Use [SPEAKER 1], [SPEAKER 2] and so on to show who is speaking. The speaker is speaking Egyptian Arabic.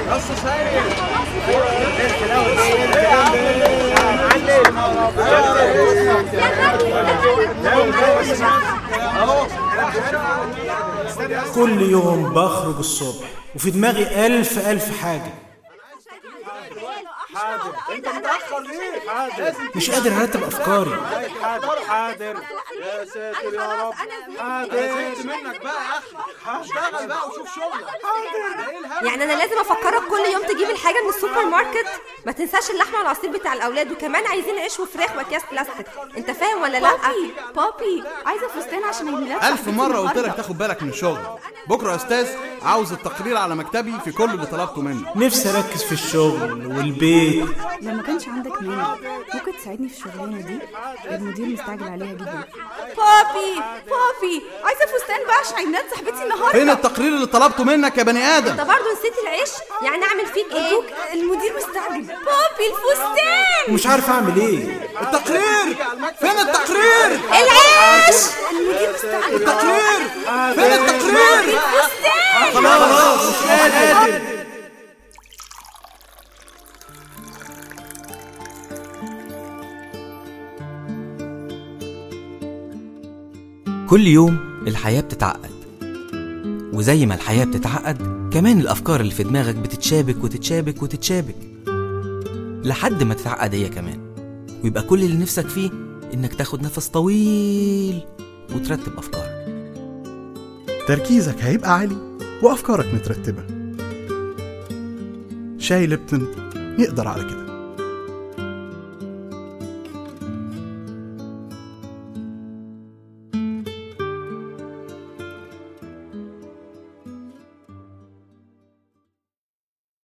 [SPEAKER 1] كل يوم بخرج الصبح وفي دماغي ألف ألف حاجة
[SPEAKER 2] انت متاخر ليه حاضر
[SPEAKER 1] مش قادر أرتب أفكاري
[SPEAKER 2] حاضر حاضر يا ساتر يا رب حاضر زهقت منك بقى يا اخي اشتغل بقى وشوف شغلك حاضر ايه الهبل
[SPEAKER 3] يعني انا لازم افكرك كل يوم تجيب الحاجه من السوبر ماركت ما تنساش اللحمه والعصير بتاع الاولاد وكمان عايزين عيش وفراخ واكياس بلاستيك انت فاهم ولا لا
[SPEAKER 4] بابي بابي عايزه فستان عشان عيد ميلاد
[SPEAKER 5] ألف
[SPEAKER 4] صاحبتي
[SPEAKER 5] مرة قلت لك
[SPEAKER 4] النهاردة.
[SPEAKER 5] تاخد بالك من الشغل بكرة يا أستاذ عاوز التقرير على مكتبي في كل اللي طلبته منه
[SPEAKER 1] نفسي أركز في الشغل والبيت
[SPEAKER 4] لو ما كانش عندك مانع ممكن تساعدني في الشغلانه دي المدير مستعجل عليها جدا بابي بابي عايزه فستان بقى عشان عيد ميلاد صاحبتي النهارده
[SPEAKER 5] فين التقرير اللي طلبته منك يا بني
[SPEAKER 3] انت
[SPEAKER 5] آدم
[SPEAKER 3] برضه نسيت العيش يعني اعمل فيك ايه
[SPEAKER 4] أرجوك المدير مستعجل بابي الفستان
[SPEAKER 1] ومش عارف أعمل إيه
[SPEAKER 5] التقرير فين التقرير
[SPEAKER 3] العيش
[SPEAKER 4] المدير مستعجل
[SPEAKER 5] التقرير فين التقرير
[SPEAKER 1] خلاص مش قادر
[SPEAKER 6] كل يوم الحياة بتتعقد وزي ما الحياة بتتعقد كمان الأفكار اللي في دماغك بتتشابك وتتشابك وتتشابك لحد ما تتعقد هي كمان ويبقى كل اللي نفسك فيه إنك تاخد نفس طويل وترتب أفكارك
[SPEAKER 7] تركيزك هيبقى عالي وأفكارك مترتبة شاي ليبتون يقدر على كده